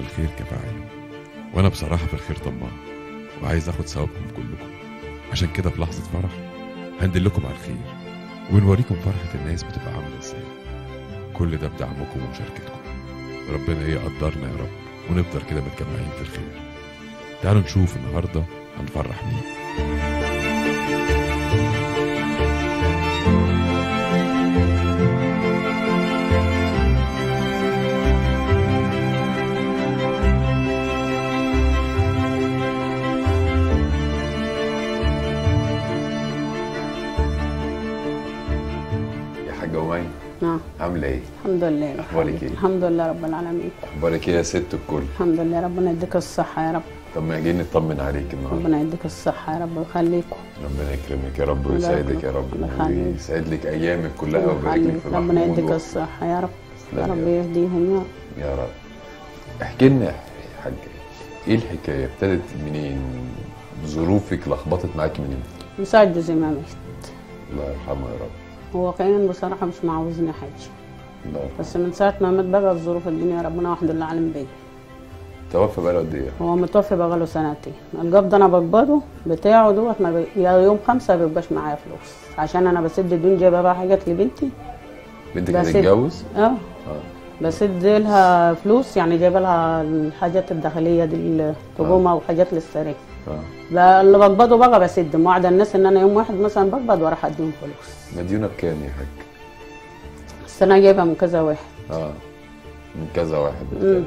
الخير كفاعله وانا بصراحه في الخير طماع وعايز اخد ثوابكم كلكم عشان كده في لحظه فرح هندلكم على الخير ونوريكم فرحه الناس بتبقى عامله ازاي كل ده بدعمكم ومشاركتكم ربنا يقدرنا يا رب ونفضل كده متجمعين في الخير تعالوا نشوف النهارده هنفرح مين يا حاجة أمي نعم عاملة إيه؟ الحمد لله يا أخبارك حبيبي. إيه؟ الحمد لله رب العالمين أخبارك إيه يا ست الكل؟ الحمد لله ربنا يديك الصحة يا رب طب ما جايين نطمن عليك النهاردة ربنا يديك الصحة يا رب ويخليكم ربنا يكرمك يا رب الله ويسعدك يا يخليك. رب الله يخليك. ويسعد لك أيامك كلها ويبارك لك في ربنا يديك محمود و- الصحة يا رب يا تسلم رب يا يهديهم يا رب يا رب احكي لنا يا حاج إيه الحكاية؟ ابتدت منين؟ ظروفك لخبطت معاكي منين؟ من ساعة جوزي ما مات الله يرحمه يا رب هو كان بصراحة مش معوزني حاجة الله يرحمه بس من ساعة ما مات بقى الظروف الدنيا ربنا وحده اللي عالم بيا توفى بقاله قد إيه؟ هو متوفي بقى له سنتين القبض انا بقبضه بتاعه دوت ما بي... يا يوم خمسة ما بيبقاش معايا فلوس عشان انا بسد الدنيا جايبه بقى حاجات لبنتي بنتك بس- هتتجوز؟ اه اه بسد لها فلوس يعني جايبه لها الحاجات الداخليه دي الطجومه وحاجات للسرير اه لا اللي بقبضه بقى بسد موعد الناس ان انا يوم واحد مثلا بقبض واروح اديهم فلوس مديونة بكام يا حاج؟ بس انا جايبها من كذا واحد اه من كذا واحد مم. مختلف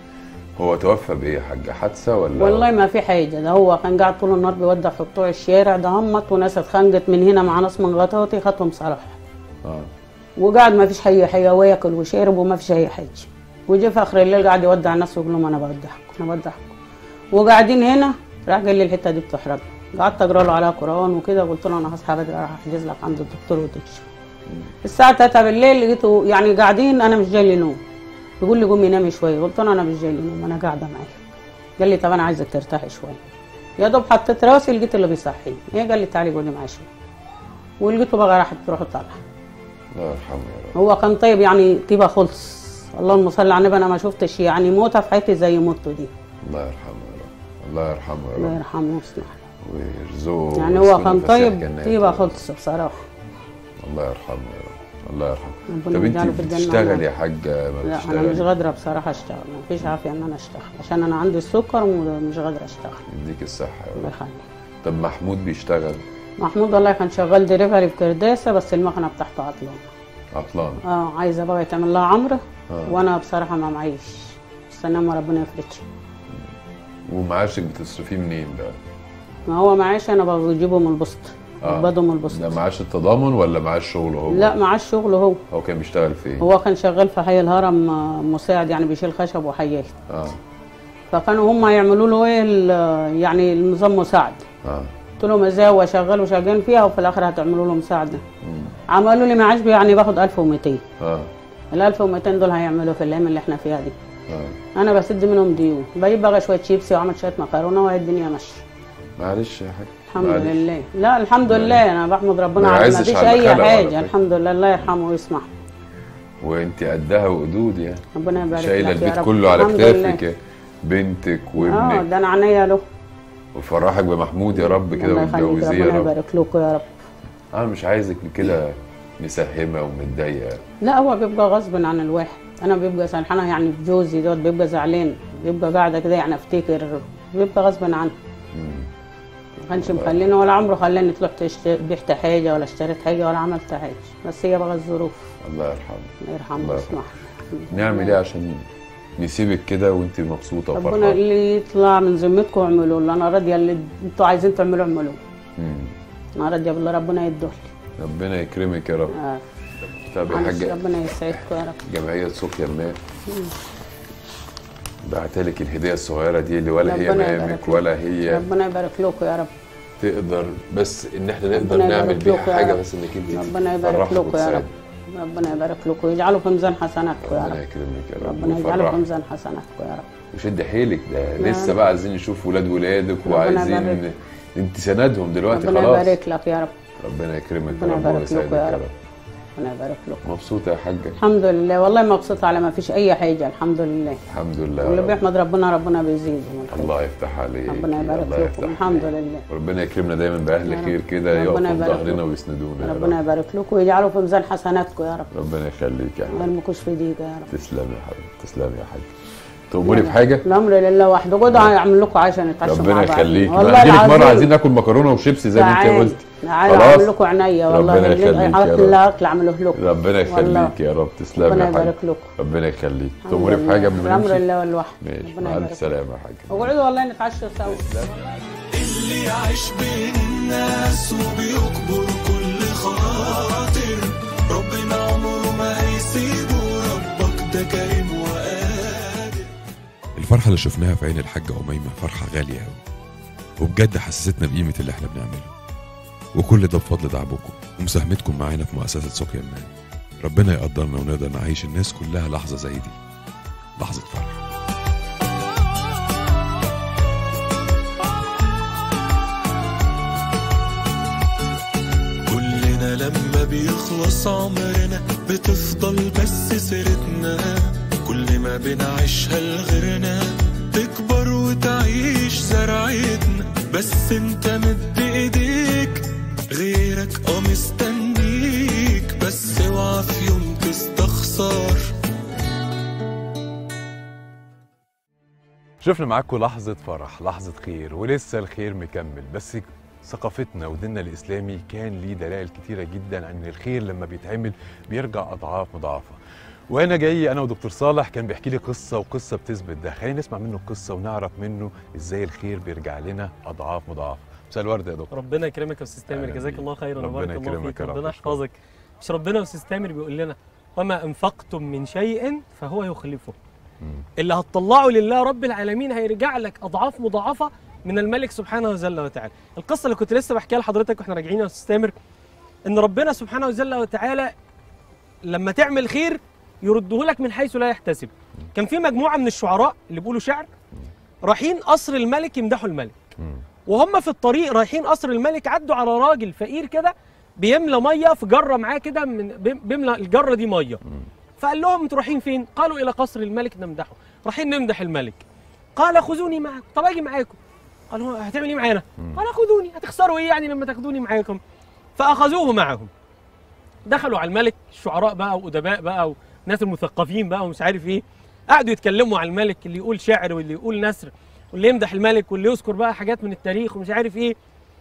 هو توفى بايه يا حاج حادثه ولا والله ما في حاجه ده هو كان قاعد طول النهار بيودع في بتوع الشارع ده همت وناس اتخنقت من هنا مع ناس من غطاطي خدهم صلاح اه وقاعد ما فيش اي حاجه وياكل وشارب وما فيش اي حاجه وجه في اخر الليل قاعد يودع الناس ويقول لهم انا بودعكم انا بودعكم وقاعدين هنا راح قال لي الحته دي بتحرق قعدت اقرا له عليها قران وكده قلت له انا هصحى بدري راح احجز لك عند الدكتور وتكشف الساعه 3 بالليل لقيته يعني قاعدين انا مش جاي لي نوم يقول لي قومي نامي شويه قلت له انا مش جاي لي نوم انا قاعده معاك قال لي طب انا عايزك ترتاحي شويه يا دوب حطيت راسي لقيت اللي بيصحيني ايه قال لي تعالي قولي معايا شويه ولقيته بقى راحت تروح طالعه الله يرحمه يا رب هو كان طيب يعني طيبه خلص اللهم صل على النبي انا ما شفتش يعني موته في حياتي زي موته دي الله يرحمه يا رب الله يرحمه يا الله رب يرحمه ويصلح ويرزقه يعني هو ويسكنه كان فسيح طيب جناته. طيبه خلص بصراحه الله يرحمه يا رب الله يرحمه ربنا طب انت يجعله في الجنة بتشتغل والله. يا حاج ما لا انا مش بتشتغلي قادره بصراحه اشتغل ما فيش عافيه ان انا اشتغل عشان انا عندي السكر ومش قادره اشتغل يديك الصحه يا الله رب يخليك طب محمود بيشتغل محمود والله كان شغال دليفري في كرداسه بس المكنه بتاعته عطلانه عطلان اه عايزه بقى يتعمل لها عمره آه. وانا بصراحه ما معيش استنى ما ربنا يفرجش ومعاشك بتصرفيه منين بقى؟ ما هو معاش انا بجيبه من البسط آه. بقبضه من البسط ده معاش التضامن ولا معاش شغله هو؟ لا معاش شغله هو هو كان بيشتغل فين؟ هو كان شغال في حي الهرم آه، مساعد يعني بيشيل خشب وحيات اه فكانوا هم يعملوا له ايه ال- يعني النظام مساعد اه قلت لهم ازاي هو شغال وشغال فيها وفي الاخر هتعملوا له مساعده مم. عملوا لي معاش يعني باخد 1200 اه ال 1200 دول هيعملوا في الايام اللي احنا فيها دي اه انا بسد منهم ديون بجيب بقى شويه شيبسي واعمل شويه مكرونه وهي الدنيا ماشيه معلش يا حاج الحمد معلش. لله لا الحمد لله انا بحمد ربنا ما على ما يعزش فيش على اي خلق ولا حاجه فكر. الحمد لله الله يرحمه ويسمح وانت قدها وقدود يعني ربنا يبارك شايله لك يا البيت رب. كله على الحمد لله. كتافك بنتك اه وابنك ده انا عينيا له وفرحك بمحمود يا رب كده الله يخليك وتجوزيه يا ربنا رب يبارك لكم يا رب انا مش عايزك كده مسهمه ومتضايقه لا هو بيبقى غصب عن الواحد انا بيبقى سرحانه يعني في جوزي دوت بيبقى زعلان بيبقى قاعده كده يعني افتكر بيبقى غصب عنه مم. ما كانش مخليني ولا عمره خلاني تروح تشت- بعت حاجه ولا اشتريت حاجه ولا عملت حاجه بس هي بقى الظروف الله يرحمه الله يرحمه الله ويسمح نعمل ايه عشان نسيبك كده وانت مبسوطه ربنا وفرحانه اللي يطلع من ذمتكم اعملوا اللي انا راضيه اللي انتوا عايزين تعملوا اعملوه مم. انا راضيه بالله ربنا يدوه ربنا يكرمك يا رب آه. طب يا معلش حاجه ربنا يسعدكم يا رب جمعيه صوفيا الماء بعتلك الهديه الصغيره دي اللي ولا هي ربنا يبارك مامك لك. ولا هي ربنا يبارك لكم يا رب تقدر بس ان احنا نقدر ربنا نعمل يبارك بيها لكم يا حاجه رب. بس انك انت ربنا يبارك تفرحنا لكم يا رب وتسعدنا. ربنا يبارك لكم ويجعله في ميزان حسناتكم يا ربنا رب يكرمك يا رب ربنا يجعله في ويفرحك. ميزان حسناتكم يا رب وشد حيلك ده نعم. لسه بقى عايزين نشوف ولاد ولادك ربنا وعايزين يبارك. انت سندهم دلوقتي ربنا خلاص يبارك لك يا رب ربنا يكرمك يا ربنا رب يبارك ويسعدك لكم يا يا رب. رب ربنا يبارك لكم مبسوطه يا حاجه الحمد لله والله مبسوطه على ما فيش اي حاجه الحمد لله الحمد لله واللي يا رب. بيحمد ربنا ربنا بيزيده من الخير. الله يفتح عليك ربنا يبارك الله لكم. يفتح الحمد عليك. لله. ربنا يكرمنا دايما باهل يا رب. خير كده يقفوا ربنا في يبارك ظهرنا لكم. ويسندونا يا ربنا رب يبارك لكم ويجعله في ميزان حسناتكم يا رب ربنا يخليك يا ما حاج يرمكوش في ديك يا رب تسلم يا حبيبي تسلم يا حاج تأمري بحاجه الامر لله وحده قعدوا هعمل لكم عشان نتعشوا مع ربنا بعض يخليك والله بقى لك مره العظيم. عايزين ناكل مكرونه وشيبسي زي ما انت تعالي. قلت تعالي خلاص. اعمل لكم عينيا والله ربنا اللي يخليك يا حاطط رب. لها اكل اعمله لكم ربنا والله. يخليك يا رب تسلم ربنا يا حاج يبارك لكم ربنا يخليك الحمد تأمري لله. بحاجه قبل ما الامر نمشي لله والوحده ماشي ربنا مع يبارك الف سلامه يا حاج اقعدوا والله نتعشوا سوا اللي يعيش بين الناس وبيكبر كل خاطر ربنا عمره ما هيسيبه ربك ده كريم وقادر الفرحة اللي شفناها في عين الحاجة أميمة فرحة غالية أوي وبجد حسستنا بقيمة اللي احنا بنعمله وكل ده بفضل دعمكم ومساهمتكم معانا في مؤسسة سقيا المان ربنا يقدرنا ونقدر نعيش الناس كلها لحظة زي دي لحظة فرح كلنا لما بيخلص عمرنا بتفضل بس سيرتنا كل ما بنعيشها لغيرنا تكبر وتعيش زرعتنا بس انت مد ايديك غيرك اه مستنيك بس اوعى في يوم تستخسر شفنا معاكم لحظة فرح لحظة خير ولسه الخير مكمل بس ثقافتنا وديننا الإسلامي كان ليه دلائل كتيرة جدا عن الخير لما بيتعمل بيرجع أضعاف مضاعفة وأنا جاي أنا ودكتور صالح كان بيحكي لي قصة وقصة بتثبت ده خلينا نسمع منه القصة ونعرف منه إزاي الخير بيرجع لنا أضعاف مضاعفة مساء الورد يا دكتور ربنا يكرمك يا استاذ تامر أهلاً جزاك بيك. الله خيرا ربنا وبارك الله يكرمك فيك يا رب. ربنا يحفظك مش ربنا يا استاذ تامر بيقول لنا وما انفقتم من شيء فهو يخلفه مم. اللي هتطلعه لله رب العالمين هيرجع لك اضعاف مضاعفه من الملك سبحانه وجل وتعالى القصه اللي كنت لسه بحكيها لحضرتك واحنا راجعين يا استاذ تامر ان ربنا سبحانه وجل وتعالى لما تعمل خير يرده لك من حيث لا يحتسب كان في مجموعه من الشعراء اللي بيقولوا شعر رايحين قصر الملك يمدحوا الملك مم. وهم في الطريق رايحين قصر الملك عدوا على راجل فقير كده بيملى ميه في جره معاه كده من بيم- بيملى الجره دي ميه فقال لهم انتوا رايحين فين؟ قالوا الى قصر الملك نمدحه رايحين نمدح الملك قال خذوني معكم طب اجي معاكم قالوا هتعمل ايه معانا؟ قال خذوني هتخسروا ايه يعني لما تاخدوني معاكم؟ فاخذوه معهم دخلوا على الملك الشعراء بقى وادباء بقى وناس المثقفين بقى ومش عارف ايه قعدوا يتكلموا على الملك اللي يقول شعر واللي يقول نثر واللي يمدح الملك واللي يذكر بقى حاجات من التاريخ ومش عارف ايه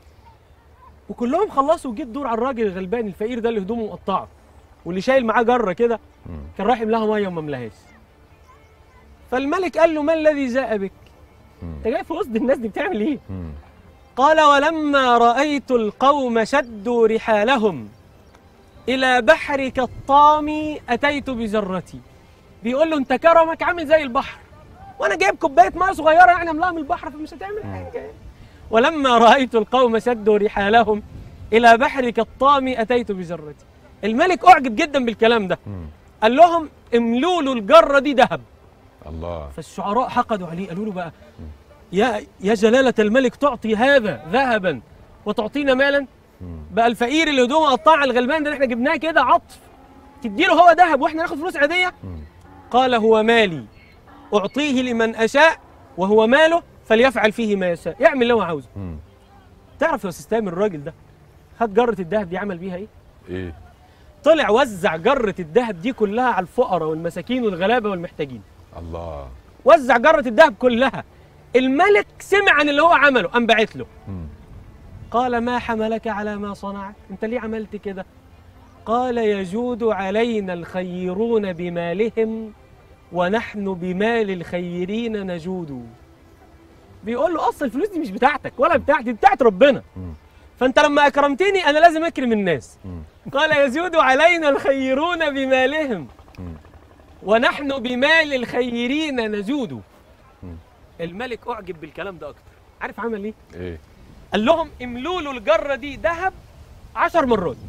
وكلهم خلصوا وجه الدور على الراجل الغلبان الفقير ده اللي هدومه مقطعه واللي شايل معاه جره كده مم. كان رايح يملاها ميه وما ملاهاش فالملك قال له ما الذي جاء بك؟ مم. انت جاي في وسط الناس دي بتعمل ايه؟ مم. قال ولما رأيت القوم شدوا رحالهم إلى بحر كالطام أتيت بجرتي بيقول له أنت كرمك عامل زي البحر وأنا جايب كوباية مية صغيرة يعني أملاها من البحر فمش هتعمل حاجة ولما رأيت القوم شدوا رحالهم إلى بحر كالطام أتيت بجرتي الملك أعجب جدا بالكلام ده مم. قال لهم املوا له الجرة دي ذهب الله فالشعراء حقدوا عليه قالوا له بقى يا يا جلالة الملك تعطي هذا ذهبا وتعطينا مالا مم. بقى الفقير اللي هدومه قطاع الغلبان ده اللي احنا جبناه كده عطف تديله هو ذهب واحنا ناخد فلوس عادية مم. قال هو مالي أعطيه لمن أشاء وهو ماله فليفعل فيه ما يشاء يعمل اللي هو عاوزه مم. تعرف يا استاذ تامر الراجل ده خد جرة الذهب دي عمل بيها ايه ايه طلع وزع جرة الذهب دي كلها على الفقراء والمساكين والغلابة والمحتاجين الله وزع جرة الذهب كلها الملك سمع عن اللي هو عمله قام باعت له مم. قال ما حملك على ما صنعت انت ليه عملت كده قال يجود علينا الخيرون بمالهم ونحن بمال الخيرين نجود بيقول له اصل الفلوس دي مش بتاعتك ولا بتاعتي دي بتاعت ربنا مم. فانت لما اكرمتني انا لازم اكرم الناس مم. قال يزود علينا الخيرون بمالهم مم. ونحن بمال الخيرين نجود مم. الملك اعجب بالكلام ده اكتر عارف عمل ايه ايه قال لهم املوا له الجره دي ذهب عشر مرات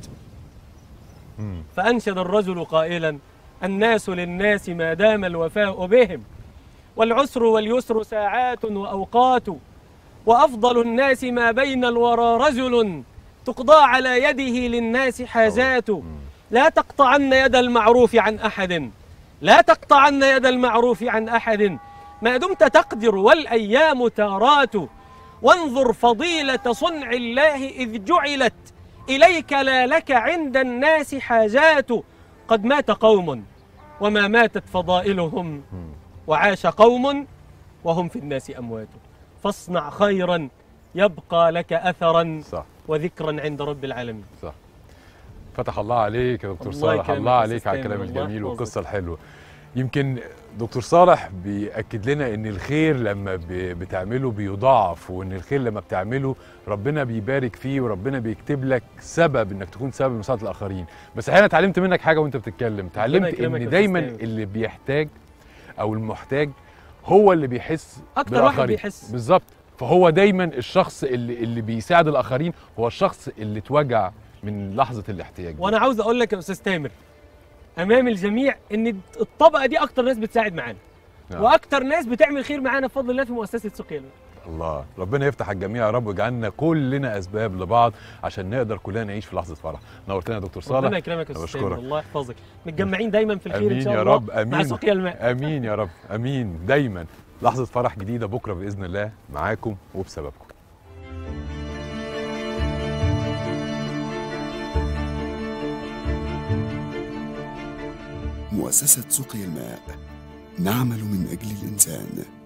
مم. فانشد الرجل قائلا الناس للناس ما دام الوفاء بهم والعسر واليسر ساعات واوقات وافضل الناس ما بين الورى رجل تقضى على يده للناس حاجات لا تقطعن يد المعروف عن احد لا تقطعن يد المعروف عن احد ما دمت تقدر والايام تارات وانظر فضيله صنع الله اذ جعلت اليك لا لك عند الناس حاجات قد مات قوم وما ماتت فضائلهم وعاش قوم وهم في الناس اموات فاصنع خيرا يبقى لك اثرا صح وذكرا عند رب العالمين صح فتح الله عليك يا دكتور الله صالح يكرمك الله يا عليك أستاذ على الكلام تامر، الله الجميل يحفظك. والقصه الحلوه يمكن دكتور صالح بيأكد لنا ان الخير لما ب- بتعمله بيضاعف وان الخير لما بتعمله ربنا بيبارك فيه وربنا بيكتب لك سبب انك تكون سبب لمساعده الاخرين بس احيانا اتعلمت منك حاجه وانت بتتكلم اتعلمت يكرمك يا ان أستاذ دايما تامر. اللي بيحتاج او المحتاج هو اللي بيحس أكتر واحد بالآخرين. بيحس. بالظبط فهو دايما الشخص اللي اللي بيساعد الاخرين هو الشخص اللي اتوجع من لحظه الاحتياج دي. وانا عاوز اقول لك يا استاذ تامر امام الجميع ان الطبقه دي اكتر ناس بتساعد معانا نعم. واكتر ناس بتعمل خير معانا بفضل الله في مؤسسه سقيا الماء. الله ربنا يفتح الجميع يا رب ويجعلنا كلنا اسباب لبعض عشان نقدر كلنا نعيش في لحظه فرح نورتنا يا دكتور صالح ربنا يكرمك يا أنا استاذ تامر بشكرك. الله يحفظك متجمعين دايما في الخير ان امين شاء يا الله رب امين مع سقيا الماء امين يا رب امين دايما لحظه فرح جديده بكره باذن الله معاكم وبسببكم مؤسسة سقي الماء نعمل من أجل الإنسان